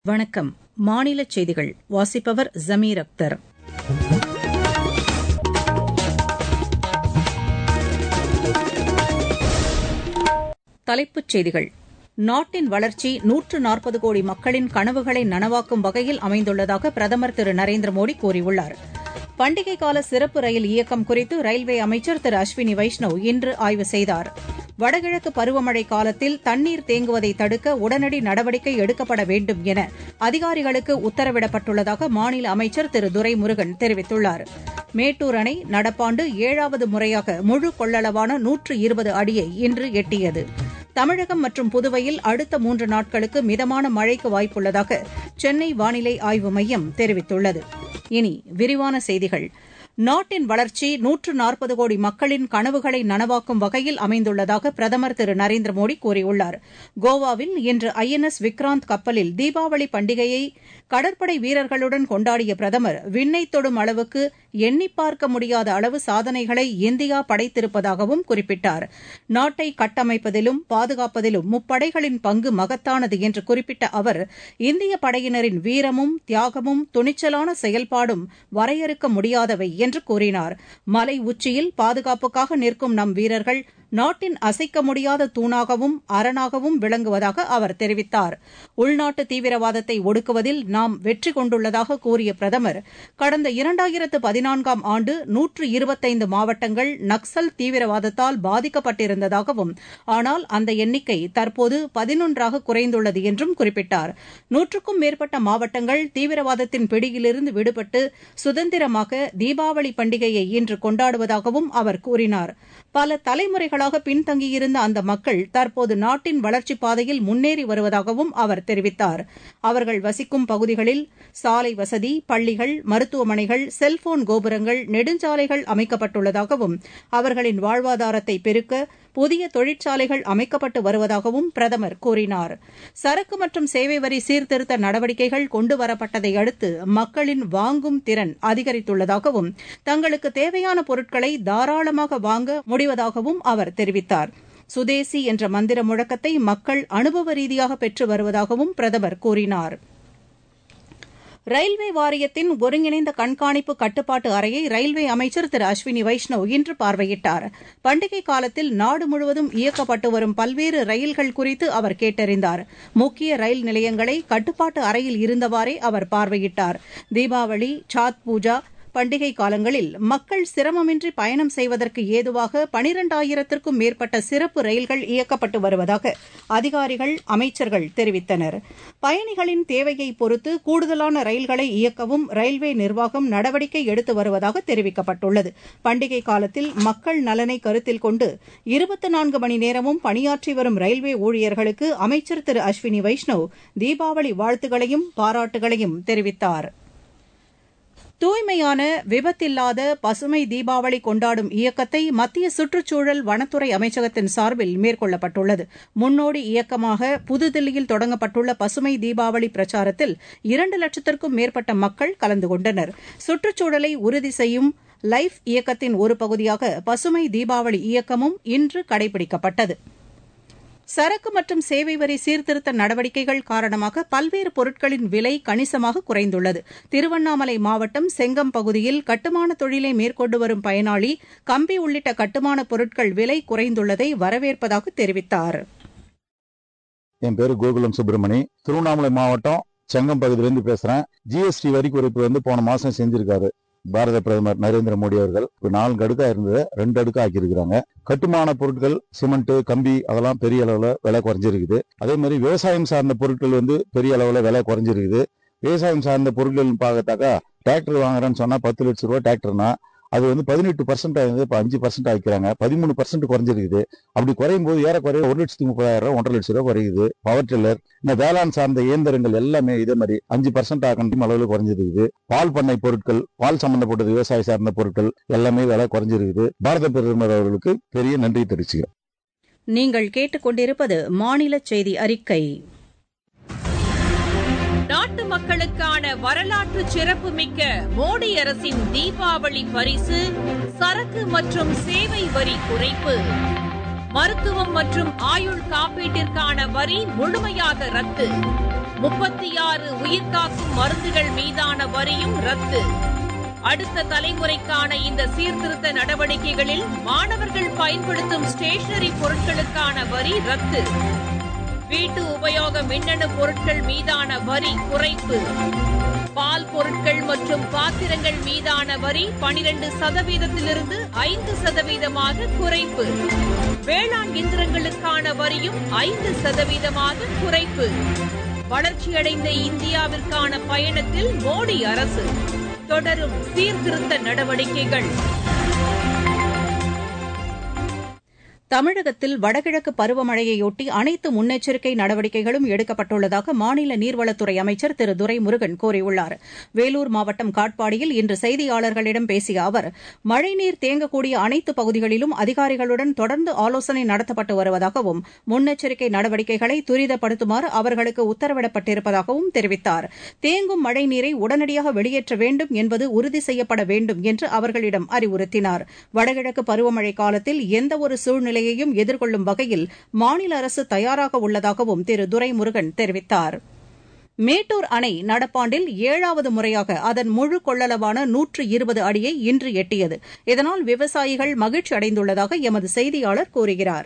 வணக்கம் மாநிலச் செய்திகள் வாசிப்பவர் ஜமீர் அக்தர் தலைப்புச் செய்திகள் நாட்டின் வளர்ச்சி நூற்று நாற்பது கோடி மக்களின் கனவுகளை நனவாக்கும் வகையில் அமைந்துள்ளதாக பிரதமர் திரு நரேந்திர மோடி கூறியுள்ளார் பண்டிகை கால சிறப்பு ரயில் இயக்கம் குறித்து ரயில்வே அமைச்சர் திரு அஸ்வினி வைஷ்ணவ் இன்று ஆய்வு செய்தார் வடகிழக்கு பருவமழை காலத்தில் தண்ணீர் தேங்குவதை தடுக்க உடனடி நடவடிக்கை எடுக்கப்பட வேண்டும் என அதிகாரிகளுக்கு உத்தரவிடப்பட்டுள்ளதாக மாநில அமைச்சர் திரு துரைமுருகன் தெரிவித்துள்ளார் மேட்டூர் அணை நடப்பாண்டு ஏழாவது முறையாக முழு கொள்ளளவான நூற்று இருபது அடியை இன்று எட்டியது தமிழகம் மற்றும் புதுவையில் அடுத்த மூன்று நாட்களுக்கு மிதமான மழைக்கு வாய்ப்புள்ளதாக சென்னை வானிலை ஆய்வு மையம் தெரிவித்துள்ளது இனி விரிவான செய்திகள் நாட்டின் வளர்ச்சி நூற்று நாற்பது கோடி மக்களின் கனவுகளை நனவாக்கும் வகையில் அமைந்துள்ளதாக பிரதமர் திரு நரேந்திர மோடி கூறியுள்ளார் கோவாவில் இன்று ஐ என் எஸ் விக்ராந்த் கப்பலில் தீபாவளி பண்டிகையை கடற்படை வீரர்களுடன் கொண்டாடிய பிரதமர் விண்ணை தொடும் அளவுக்கு எண்ணிப் பார்க்க முடியாத அளவு சாதனைகளை இந்தியா படைத்திருப்பதாகவும் குறிப்பிட்டார் நாட்டை கட்டமைப்பதிலும் பாதுகாப்பதிலும் முப்படைகளின் பங்கு மகத்தானது என்று குறிப்பிட்ட அவர் இந்திய படையினரின் வீரமும் தியாகமும் துணிச்சலான செயல்பாடும் வரையறுக்க முடியாதவை என்று கூறினார் மலை உச்சியில் பாதுகாப்புக்காக நிற்கும் நம் வீரர்கள் நாட்டின் அசைக்க முடியாத தூணாகவும் அரணாகவும் விளங்குவதாக அவர் தெரிவித்தார் உள்நாட்டு தீவிரவாதத்தை ஒடுக்குவதில் நாம் வெற்றி கொண்டுள்ளதாக கூறிய பிரதமர் கடந்த இரண்டாயிரத்து பதினான்காம் ஆண்டு நூற்று இருபத்தைந்து மாவட்டங்கள் நக்சல் தீவிரவாதத்தால் பாதிக்கப்பட்டிருந்ததாகவும் ஆனால் அந்த எண்ணிக்கை தற்போது பதினொன்றாக குறைந்துள்ளது என்றும் குறிப்பிட்டார் நூற்றுக்கும் மேற்பட்ட மாவட்டங்கள் தீவிரவாதத்தின் பிடியிலிருந்து விடுபட்டு சுதந்திரமாக தீபாவளி பண்டிகையை இன்று கொண்டாடுவதாகவும் அவர் கூறினார் பல தலைமுறைகளாக பின்தங்கியிருந்த அந்த மக்கள் தற்போது நாட்டின் வளர்ச்சிப் பாதையில் முன்னேறி வருவதாகவும் அவர் தெரிவித்தார் அவர்கள் வசிக்கும் பகுதிகளில் சாலை வசதி பள்ளிகள் மருத்துவமனைகள் செல்போன் கோபுரங்கள் நெடுஞ்சாலைகள் அமைக்கப்பட்டுள்ளதாகவும் அவர்களின் வாழ்வாதாரத்தை பெருக்க புதிய தொழிற்சாலைகள் அமைக்கப்பட்டு வருவதாகவும் பிரதமர் கூறினார் சரக்கு மற்றும் சேவை வரி சீர்திருத்த நடவடிக்கைகள் கொண்டுவரப்பட்டதை அடுத்து மக்களின் வாங்கும் திறன் அதிகரித்துள்ளதாகவும் தங்களுக்கு தேவையான பொருட்களை தாராளமாக வாங்க முடிவதாகவும் அவர் தெரிவித்தார் சுதேசி என்ற மந்திர முழக்கத்தை மக்கள் அனுபவ ரீதியாக பெற்று வருவதாகவும் பிரதமர் கூறினார் ரயில்வே வாரியத்தின் ஒருங்கிணைந்த கண்காணிப்பு கட்டுப்பாட்டு அறையை ரயில்வே அமைச்சர் திரு அஸ்வினி வைஷ்ணவ் இன்று பார்வையிட்டார் பண்டிகை காலத்தில் நாடு முழுவதும் இயக்கப்பட்டு வரும் பல்வேறு ரயில்கள் குறித்து அவர் கேட்டறிந்தார் முக்கிய ரயில் நிலையங்களை கட்டுப்பாட்டு அறையில் இருந்தவாறே அவர் பார்வையிட்டார் தீபாவளி சாத் பூஜா பண்டிகை காலங்களில் மக்கள் சிரமமின்றி பயணம் செய்வதற்கு ஏதுவாக பனிரெண்டாயிரத்திற்கும் மேற்பட்ட சிறப்பு ரயில்கள் இயக்கப்பட்டு வருவதாக அதிகாரிகள் அமைச்சர்கள் தெரிவித்தனர் பயணிகளின் தேவையை பொறுத்து கூடுதலான ரயில்களை இயக்கவும் ரயில்வே நிர்வாகம் நடவடிக்கை எடுத்து வருவதாக தெரிவிக்கப்பட்டுள்ளது பண்டிகை காலத்தில் மக்கள் நலனை கருத்தில் கொண்டு இருபத்தி நான்கு மணி நேரமும் பணியாற்றி வரும் ரயில்வே ஊழியர்களுக்கு அமைச்சர் திரு அஸ்வினி வைஷ்ணவ் தீபாவளி வாழ்த்துகளையும் பாராட்டுகளையும் தெரிவித்தாா் தூய்மையான விபத்தில்லாத பசுமை தீபாவளி கொண்டாடும் இயக்கத்தை மத்திய சுற்றுச்சூழல் வனத்துறை அமைச்சகத்தின் சார்பில் மேற்கொள்ளப்பட்டுள்ளது முன்னோடி இயக்கமாக புதுதில்லியில் தொடங்கப்பட்டுள்ள பசுமை தீபாவளி பிரச்சாரத்தில் இரண்டு லட்சத்திற்கும் மேற்பட்ட மக்கள் கலந்து கொண்டனர் சுற்றுச்சூழலை உறுதி செய்யும் லைஃப் இயக்கத்தின் ஒரு பகுதியாக பசுமை தீபாவளி இயக்கமும் இன்று கடைபிடிக்கப்பட்டது சரக்கு மற்றும் சேவை வரி சீர்திருத்த நடவடிக்கைகள் காரணமாக பல்வேறு பொருட்களின் விலை கணிசமாக குறைந்துள்ளது திருவண்ணாமலை மாவட்டம் செங்கம் பகுதியில் கட்டுமான தொழிலை மேற்கொண்டு வரும் பயனாளி கம்பி உள்ளிட்ட கட்டுமான பொருட்கள் விலை குறைந்துள்ளதை வரவேற்பதாக தெரிவித்தார் என் பேரு கோகுலம் சுப்பிரமணி திருவண்ணாமலை மாவட்டம் செங்கம் பகுதியிலிருந்து பேசுறேன் ஜிஎஸ்டி வரி குறைப்பு வந்து போன மாசம் செஞ்சிருக்காரு பாரத பிரதமர் நரேந்திர மோடி அவர்கள் இப்போ நான்கு அடுக்கா இருந்தது ரெண்டு அடுக்கா ஆக்கி இருக்கிறாங்க கட்டுமான பொருட்கள் சிமெண்ட் கம்பி அதெல்லாம் பெரிய அளவுல விலை குறைஞ்சிருக்குது அதே மாதிரி விவசாயம் சார்ந்த பொருட்கள் வந்து பெரிய அளவுல விலை குறைஞ்சிருக்குது விவசாயம் சார்ந்த பொருட்கள் பார்க்கத்தாக்கா டிராக்டர் வாங்குறேன்னு சொன்னா பத்து லட்சம் ரூபாய் டிராக்டர்னா அது வந்து பதினெட்டு பர்சன்ட் ஆகுது இப்போ அஞ்சு பர்சன்ட் ஆக்கிக்கிறாங்க பதிமூணு பர்சன்ட் குறைஞ்சிருக்குது அப்படி குறையும் போது ஏறக்குறைய ஒரு லட்சத்தி முப்பதாயிரம் ரூபாய் ஒன்றரை லட்சம் ரூபாய் குறையுது பவர் டில்லர் இந்த வேளாண் சார்ந்த இயந்திரங்கள் எல்லாமே இதே மாதிரி அஞ்சு பர்சன்ட் ஆகணும் அளவில் குறைஞ்சிருக்குது பால் பண்ணை பொருட்கள் பால் சம்பந்தப்பட்டது விவசாய சார்ந்த பொருட்கள் எல்லாமே விலை குறைஞ்சிருக்குது பாரத பிரதமர் அவர்களுக்கு பெரிய நன்றி தெரிவிச்சுக்கிறேன் நீங்கள் கேட்டுக்கொண்டிருப்பது மாநில செய்தி அறிக்கை நாட்டு மக்களுக்கான வரலாற்று சிறப்புமிக்க மோடி அரசின் தீபாவளி பரிசு சரக்கு மற்றும் சேவை வரி குறைப்பு மருத்துவம் மற்றும் ஆயுள் காப்பீட்டிற்கான வரி முழுமையாக ரத்து முப்பத்தி ஆறு உயிர்காக்கும் மருந்துகள் மீதான வரியும் ரத்து அடுத்த தலைமுறைக்கான இந்த சீர்திருத்த நடவடிக்கைகளில் மாணவர்கள் பயன்படுத்தும் ஸ்டேஷனரி பொருட்களுக்கான வரி ரத்து வீட்டு உபயோக மின்னணு பொருட்கள் மீதான வரி குறைப்பு பால் பொருட்கள் மற்றும் பாத்திரங்கள் மீதான வரி பனிரெண்டு சதவீதத்திலிருந்து ஐந்து சதவீதமாக குறைப்பு வேளாண் இயந்திரங்களுக்கான வரியும் ஐந்து சதவீதமாக குறைப்பு வளர்ச்சியடைந்த இந்தியாவிற்கான பயணத்தில் மோடி அரசு தொடரும் சீர்திருத்த நடவடிக்கைகள் தமிழகத்தில் வடகிழக்கு பருவமழையையொட்டி அனைத்து முன்னெச்சரிக்கை நடவடிக்கைகளும் எடுக்கப்பட்டுள்ளதாக மாநில நீர்வளத்துறை அமைச்சர் திரு துரைமுருகன் கூறியுள்ளார் வேலூர் மாவட்டம் காட்பாடியில் இன்று செய்தியாளர்களிடம் பேசிய அவர் மழைநீர் தேங்கக்கூடிய அனைத்து பகுதிகளிலும் அதிகாரிகளுடன் தொடர்ந்து ஆலோசனை நடத்தப்பட்டு வருவதாகவும் முன்னெச்சரிக்கை நடவடிக்கைகளை துரிதப்படுத்துமாறு அவர்களுக்கு உத்தரவிடப்பட்டிருப்பதாகவும் தெரிவித்தார் தேங்கும் மழைநீரை உடனடியாக வெளியேற்ற வேண்டும் என்பது உறுதி செய்யப்பட வேண்டும் என்று அவர்களிடம் அறிவுறுத்தினார் வடகிழக்கு பருவமழை காலத்தில் எந்தவொரு சூழ்நிலை நிலையையும் எதிர்கொள்ளும் வகையில் மாநில அரசு தயாராக உள்ளதாகவும் திரு துரைமுருகன் தெரிவித்தார் மேட்டூர் அணை நடப்பாண்டில் ஏழாவது முறையாக அதன் முழு கொள்ளளவான நூற்று இருபது அடியை இன்று எட்டியது இதனால் விவசாயிகள் மகிழ்ச்சி அடைந்துள்ளதாக எமது செய்தியாளர் கூறுகிறார்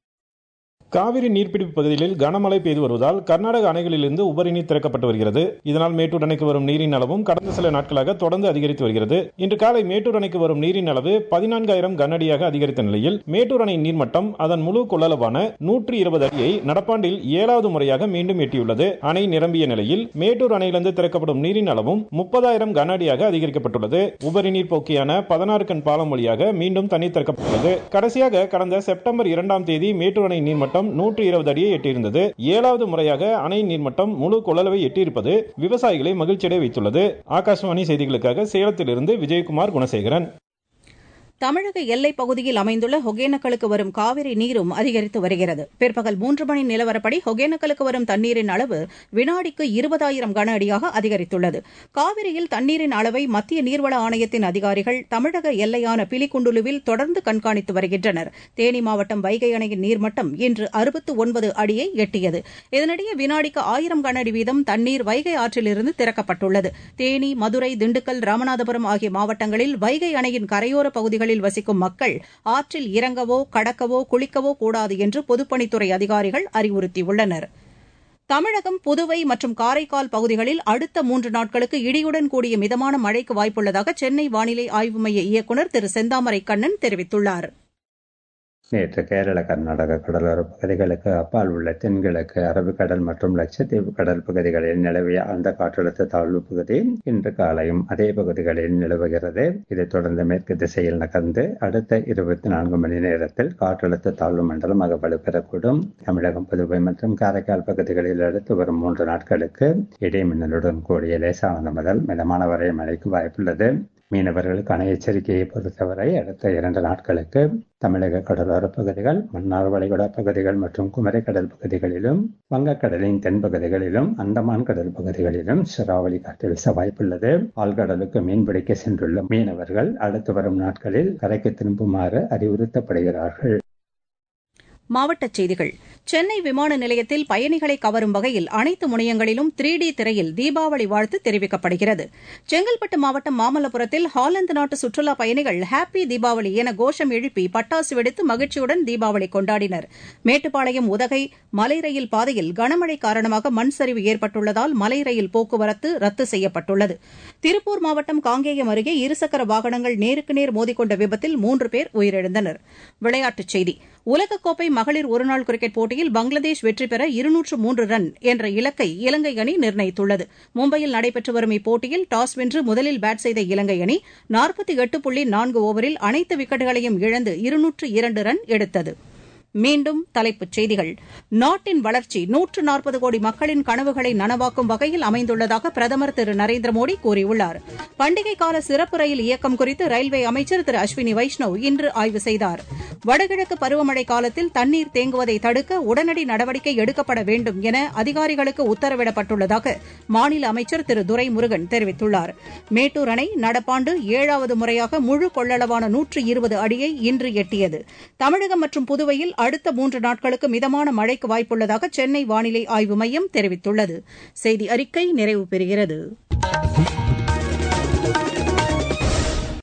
காவிரி நீர்பிடிப்பு பகுதிகளில் கனமழை பெய்து வருவதால் கர்நாடக அணைகளிலிருந்து உபரி நீர் திறக்கப்பட்டு வருகிறது இதனால் மேட்டூர் அணைக்கு வரும் நீரின் அளவும் கடந்த சில நாட்களாக தொடர்ந்து அதிகரித்து வருகிறது இன்று காலை மேட்டூர் அணைக்கு வரும் நீரின் அளவு பதினான்காயிரம் கனஅடியாக அதிகரித்த நிலையில் மேட்டூர் அணை நீர்மட்டம் அதன் முழு கொள்ளளவான நூற்றி இருபது அடியை நடப்பாண்டில் ஏழாவது முறையாக மீண்டும் எட்டியுள்ளது அணை நிரம்பிய நிலையில் மேட்டூர் அணையிலிருந்து திறக்கப்படும் நீரின் அளவும் முப்பதாயிரம் கன அடியாக அதிகரிக்கப்பட்டுள்ளது உபரி நீர் போக்கியான பதினாறு கண் பாலம் வழியாக மீண்டும் தண்ணீர் திறக்கப்பட்டுள்ளது கடைசியாக கடந்த செப்டம்பர் இரண்டாம் தேதி மேட்டூர் அணை நீர்மட்டம் நூற்றி இருபது அடியை எட்டியிருந்தது ஏழாவது முறையாக அணை நீர்மட்டம் முழு கொள்ளளவை எட்டியிருப்பது விவசாயிகளை மகிழ்ச்சியடைய வைத்துள்ளது ஆகாஷவாணி செய்திகளுக்காக சேலத்திலிருந்து விஜயகுமார் குணசேகரன் தமிழக எல்லைப் பகுதியில் அமைந்துள்ள ஒகேனக்கலுக்கு வரும் காவிரி நீரும் அதிகரித்து வருகிறது பிற்பகல் மூன்று மணி நிலவரப்படி ஒகேனக்கலுக்கு வரும் தண்ணீரின் அளவு வினாடிக்கு இருபதாயிரம் கன அடியாக அதிகரித்துள்ளது காவிரியில் தண்ணீரின் அளவை மத்திய நீர்வள ஆணையத்தின் அதிகாரிகள் தமிழக எல்லையான பிலிகுண்டுலுவில் தொடர்ந்து கண்காணித்து வருகின்றனர் தேனி மாவட்டம் வைகை அணையின் நீர்மட்டம் இன்று அறுபத்து ஒன்பது அடியை எட்டியது இதனிடையே வினாடிக்கு ஆயிரம் கன அடி வீதம் தண்ணீர் வைகை ஆற்றிலிருந்து திறக்கப்பட்டுள்ளது தேனி மதுரை திண்டுக்கல் ராமநாதபுரம் ஆகிய மாவட்டங்களில் வைகை அணையின் கரையோர பகுதிகளில் பகுதிகளில் வசிக்கும் மக்கள் ஆற்றில் இறங்கவோ கடக்கவோ குளிக்கவோ கூடாது என்று பொதுப்பணித்துறை அதிகாரிகள் அறிவுறுத்தியுள்ளனர் தமிழகம் புதுவை மற்றும் காரைக்கால் பகுதிகளில் அடுத்த மூன்று நாட்களுக்கு இடியுடன் கூடிய மிதமான மழைக்கு வாய்ப்புள்ளதாக சென்னை வானிலை ஆய்வு மைய இயக்குநர் திரு செந்தாமரை கண்ணன் தெரிவித்துள்ளார் நேற்று கேரள கர்நாடக கடலோர பகுதிகளுக்கு அப்பால் உள்ள தென்கிழக்கு அரபிக்கடல் மற்றும் லட்சத்தீவு கடல் பகுதிகளில் நிலவிய அந்த காற்றழுத்த தாழ்வு பகுதி இன்று காலையும் அதே பகுதிகளில் நிலவுகிறது இதைத் தொடர்ந்து மேற்கு திசையில் நகர்ந்து அடுத்த இருபத்தி நான்கு மணி நேரத்தில் காற்றழுத்த தாழ்வு மண்டலமாக வலுப்பெறக்கூடும் தமிழகம் புதுவை மற்றும் காரைக்கால் பகுதிகளில் அடுத்து வரும் மூன்று நாட்களுக்கு இடைமின்னலுடன் கூடிய லேசானது முதல் மிதமான வரை மழைக்கு வாய்ப்புள்ளது மீனவர்களுக்கான எச்சரிக்கையை பொறுத்தவரை அடுத்த இரண்டு நாட்களுக்கு தமிழக கடலோர பகுதிகள் மன்னார் வளைகுடா பகுதிகள் மற்றும் குமரி கடல் பகுதிகளிலும் வங்கக்கடலின் தென்பகுதிகளிலும் அந்தமான் கடல் பகுதிகளிலும் சூறாவளி காற்று வீச வாய்ப்புள்ளது ஆழ்கடலுக்கு மீன்பிடிக்க சென்றுள்ள மீனவர்கள் அடுத்து வரும் நாட்களில் கரைக்கு திரும்புமாறு அறிவுறுத்தப்படுகிறார்கள் மாவட்டச் செய்திகள் சென்னை விமான நிலையத்தில் பயணிகளை கவரும் வகையில் அனைத்து முனையங்களிலும் த்ரீ டி திரையில் தீபாவளி வாழ்த்து தெரிவிக்கப்படுகிறது செங்கல்பட்டு மாவட்டம் மாமல்லபுரத்தில் ஹாலந்து நாட்டு சுற்றுலா பயணிகள் ஹாப்பி தீபாவளி என கோஷம் எழுப்பி பட்டாசு வெடித்து மகிழ்ச்சியுடன் தீபாவளி கொண்டாடினர் மேட்டுப்பாளையம் உதகை மலை ரயில் பாதையில் கனமழை காரணமாக மண் சரிவு ஏற்பட்டுள்ளதால் மலை ரயில் போக்குவரத்து ரத்து செய்யப்பட்டுள்ளது திருப்பூர் மாவட்டம் காங்கேயம் அருகே இருசக்கர வாகனங்கள் நேருக்கு நேர் மோதிக்கொண்ட விபத்தில் மூன்று பேர் உயிரிழந்தனர் விளையாட்டுச் செய்தி உலகக்கோப்பை மகளிர் ஒருநாள் கிரிக்கெட் போட்டியில் பங்களாதேஷ் வெற்றி பெற இருநூற்று மூன்று ரன் என்ற இலக்கை இலங்கை அணி நிர்ணயித்துள்ளது மும்பையில் நடைபெற்று வரும் இப்போட்டியில் டாஸ் வென்று முதலில் பேட் செய்த இலங்கை அணி நாற்பத்தி எட்டு புள்ளி நான்கு ஓவரில் அனைத்து விக்கெட்டுகளையும் இழந்து இருநூற்று இரண்டு ரன் எடுத்தது மீண்டும் தலைப்புச் செய்திகள் நாட்டின் வளர்ச்சி நூற்று நாற்பது கோடி மக்களின் கனவுகளை நனவாக்கும் வகையில் அமைந்துள்ளதாக பிரதமர் திரு நரேந்திர மோடி கூறியுள்ளார் பண்டிகை கால சிறப்பு ரயில் இயக்கம் குறித்து ரயில்வே அமைச்சர் திரு அஸ்வினி வைஷ்ணவ் இன்று ஆய்வு செய்தார் வடகிழக்கு பருவமழை காலத்தில் தண்ணீர் தேங்குவதை தடுக்க உடனடி நடவடிக்கை எடுக்கப்பட வேண்டும் என அதிகாரிகளுக்கு உத்தரவிடப்பட்டுள்ளதாக மாநில அமைச்சர் திரு துரைமுருகன் தெரிவித்துள்ளார் மேட்டூர் அணை நடப்பாண்டு ஏழாவது முறையாக முழு கொள்ளளவான நூற்று இருபது அடியை இன்று எட்டியது தமிழகம் மற்றும் புதுவையில் அடுத்த மூன்று நாட்களுக்கு மிதமான மழைக்கு வாய்ப்புள்ளதாக சென்னை வானிலை ஆய்வு மையம் தெரிவித்துள்ளது செய்தி அறிக்கை நிறைவு பெறுகிறது